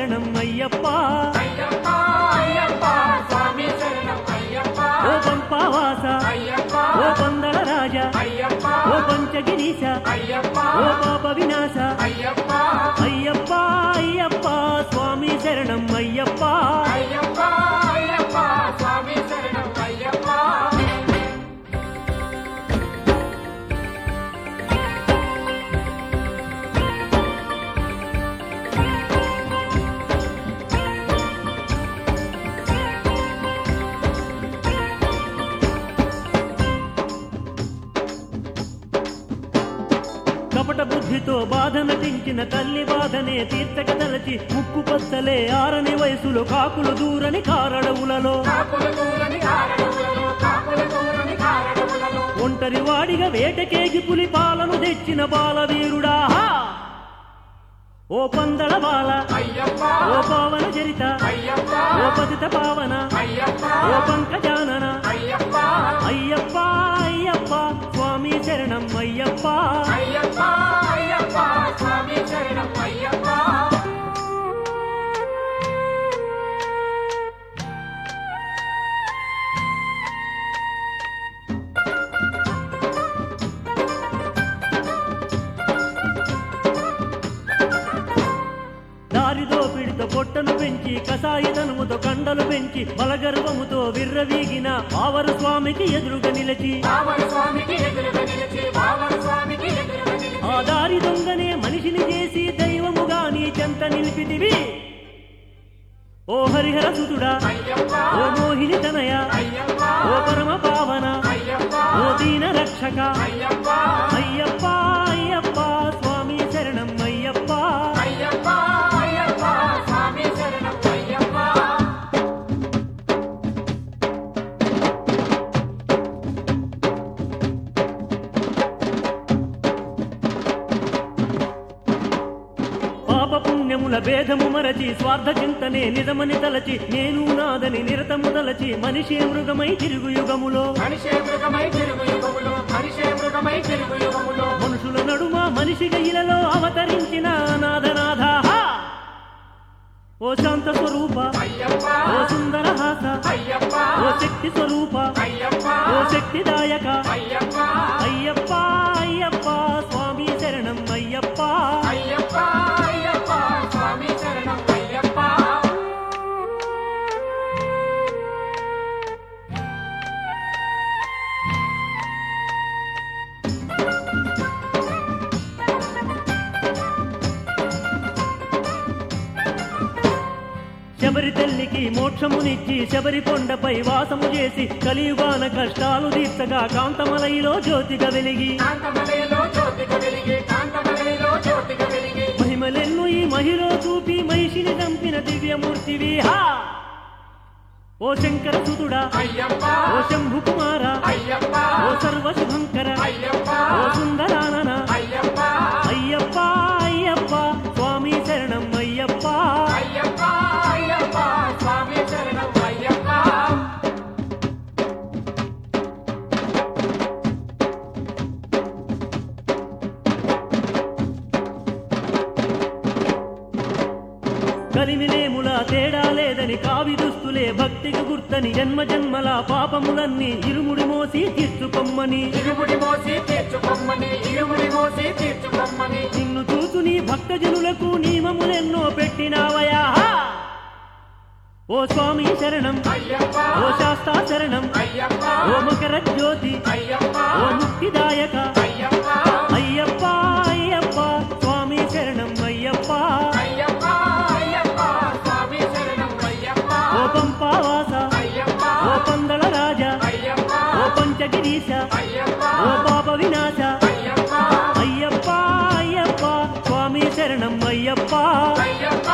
శరణం అయ్యప్ప అయ్యప్ప అయ్యప్ప స్వామి శరణం అయ్యప్ప ఓ పంపావాస అయ్యప్ప ఓ పందల రాజా అయ్యప్ప ఓ పంచగిరీశ అయ్యప్ప ఓ పాప వినాశ అయ్యప్ప అయ్యప్ప అయ్యప్ప స్వామి శరణం అయ్యప్ప అయ్యప్ప అయ్యప్ప స్వామి శరణం అయ్యప్ప కపట బుద్ధితో బాధ నటించిన తల్లి బాధనే తీర్చక తలచి ముక్కు పచ్చలే ఆరని వయసులో కాకులు దూరని కారడవులలో కాకుల దూరని కారణములలో కాకుల దూరని కారణములలో ఒంటరి వాడిగా వేటకేగి పులి పాలను తెచ్చిన బాలవీరుడా ఓ పందల బాల అయ్యప్ప ఓ పావన చరిత అయ్యప్ప ఓ పతిత పావన అయ్యప్ప ఓ పంకజానన అయ్యప్ప అయ్యప్ప అయ్యప్ప స్వామి శరణం అయ్యప్ప అయ్యప్ప అయ్యప్ప స్వామి శరణం అయ్యప్ప దారిదో పిడితో పొట్టను పెంచి కసాయితనముతో కండలు పెంచి బలగర్వముతో విర్రవీగిన ఆవరు స్వామికి ఎదురుగా నిలిచి బావన స్వామికి ఎదురుగా నిలిచి బావన స్వామికి ఎదురుగా నిలిచి ఆ దారి దొంగనే మనిషిని చేసి దైవముగా నీ చెంత నిలిపితివి ఓ హరిహర సుతుడా అయ్యప్ప ఓ మోహిని తనయ అయ్యప్ప ఓ పరమ పావన అయ్యప్ప ఓ దీన రక్షక అయ్యప్ప అయ్యప్ప అయ్యప్ప స్వామి శరణం అయ్యప్ప అయ్యప్ప అయ్యప్ప స్వామి శరణం అయ్యప్ప పాప పుణ్యముల భేదము మరచి స్వార్థ చింతనే నిజమని తలచి నేను నాదని నిరతము తలచి మనిషే మృగమై తిరుగు యుగములో మనిషే మృగమై తిరుగు యుగములో మనిషే మృగమై తిరుగు యుగములో మనుషుల నడుమ మనిషిగ ఇలలో అవతరించిన నాథనాథ ఓ శాంత స్వరూప అయ్యప్ప ఓ సుందర హాస అయ్యప్ప ఓ శక్తి స్వరూప అయ్యప్ప ఓ శక్తిదాయక అయ్యప్ప అయ్యప్ప అయ్యప్ప స్వామి శరణం అయ్యప్ప అయ్యప్ప అయ్యప్ప స్వామి శరణం అయ్యప్ప శబరి తల్లికి మోక్షమునిచ్చి శబరి కొండపై వాసము చేసి కలియుగాన కష్టాలు తీర్చగా కాంతమలైలో జ్యోతిగా వెలిగి కాంతమలయలో జ్యోతిగా వెలిగి కాంతమలయలో జ్యోతిగా వెలిగి మహిమలెన్ను ఈ మహిలో చూపి మహిషిని చంపిన దివ్యమూర్తివి హా ఓ శంకర సుతుడా అయ్యప్ప ఓ శంభు కుమార అయ్యప్ప ఓ సర్వశుభంకర అయ్యప్ప ఓ సుందరానన అయ్యప్ప అయ్యప్ప అయ్యప్ప స్వామి శరణం అయ్యప్ప అయ్యప్ప అయ్యప్ప స్వామి శరణం అయ్యప్ప కలిమిలేముల తేడా లేదని కావి దుస్తులే భక్తికి గుర్తని జన్మ జన్మల పాపములన్నీ ఇరుముడి మోసి తీర్చుకొమ్మని ఇరుముడి మోసి తీర్చుకొమ్మని ఇరుముడి మోసి తీర్చుకొమ్మని నిన్ను చూసు నీ భక్తజనులకు నియమములెన్నో పెట్టినావయా ఓ స్వామి శరణం అయ్యప్ప ఓ శాస్తా శరణం అయ్యప్ప ఓ మకర జ్యోతి అయ్యప్ప ఓ ముక్తిదాయక అయ్యప్ప అయ్యప్ప అయ్యప్ప స్వామి శరణం అయ్యప్ప అయ్యప్ప అయ్యప్ప స్వామి శరణం అయ్యప్ప ఓ పంపావాస అయ్యప్ప ఓ పందల రాజా అయ్యప్ప ఓ పంచగిరీశ అయ్యప్ప ఓ పాప వినాశ అయ్యప్ప అయ్యప్ప అయ్యప్ప స్వామి శరణం అయ్యప్ప అయ్యప్ప